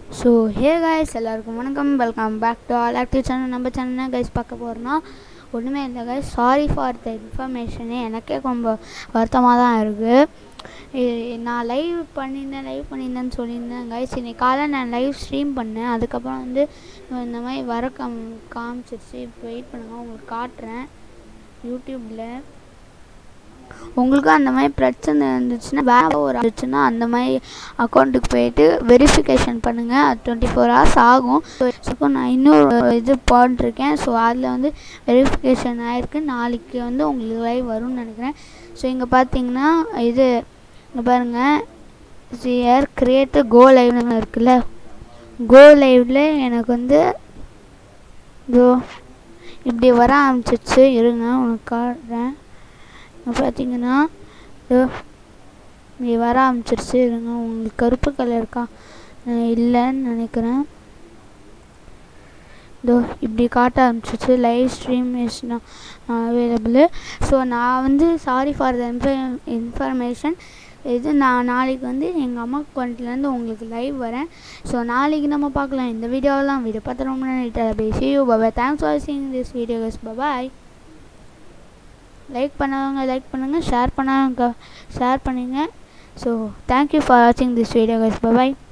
so ஹே guys எல்லாருக்கும் வணக்கம் welcome back to all active channel நம்ம சேனல் கைஸ் பார்க்க போகிறோன்னா ஒன்றுமே இல்லை guys sorry for the information எனக்கே ரொம்ப வருத்தமாக தான் இருக்குது நான் லைவ் பண்ணியிருந்தேன் லைவ் பண்ணியிருந்தேன்னு சொல்லியிருந்தேன் கைஸ் இன்னைக்கு காலை நான் லைவ் ஸ்ட்ரீம் பண்ணேன் அதுக்கப்புறம் வந்து இந்த மாதிரி வர காம் காமிச்சிருச்சு இப்போ வெயிட் பண்ணுங்கள் உங்களுக்கு காட்டுறேன் யூடியூப்பில் உங்களுக்கும் அந்த மாதிரி பிரச்சனை இருந்துச்சுன்னா வேறு ஒரு இருந்துச்சுன்னா அந்த மாதிரி அக்கௌண்ட்டுக்கு போயிட்டு வெரிஃபிகேஷன் பண்ணுங்கள் அது டுவெண்ட்டி ஃபோர் ஹவர்ஸ் ஆகும் ஸோ நான் இன்னொரு இது போட்டிருக்கேன் ஸோ அதில் வந்து வெரிஃபிகேஷன் ஆகிருக்கு நாளைக்கு வந்து உங்களுக்கு லைவ் வரும்னு நினைக்கிறேன் ஸோ இங்கே பார்த்தீங்கன்னா இது இங்கே பாருங்கள் சிஆர் கிரியேட்டு கோ லைவ்னு இருக்குல்ல கோ லைவில் எனக்கு வந்து இதோ இப்படி வர ஆரம்பிச்சிச்சு இருங்க உனக்கு காட்டுறேன் பார்த்தீங்கன்னா இப்படி வர ஆரம்பிச்சிருச்சு இருங்க உங்களுக்கு கருப்பு கலர் இருக்கா இல்லைன்னு நினைக்கிறேன் இதோ இப்படி காட்ட ஆரம்பிச்சிச்சு live stream is available so நான் வந்து sorry for the info information இது நான் நாளைக்கு வந்து எங்கள் அம்மா அக்கௌண்ட்லேருந்து உங்களுக்கு லைவ் வரேன் ஸோ நாளைக்கு நம்ம பார்க்கலாம் இந்த வீடியோவெலாம் வீடியோ பார்த்து ரொம்ப நன்றி பேசி யூ பபாய் தேங்க்ஸ் ஃபார் வாட்சிங் this video guys bye bye like பண்ணவங்க லைக் பண்ணுங்கள் ஷேர் பண்ணவங்க ஷேர் பண்ணுங்கள் ஸோ தேங்க்யூ ஃபார் வாட்சிங் திஸ் வீடியோ கைஸ் பாய்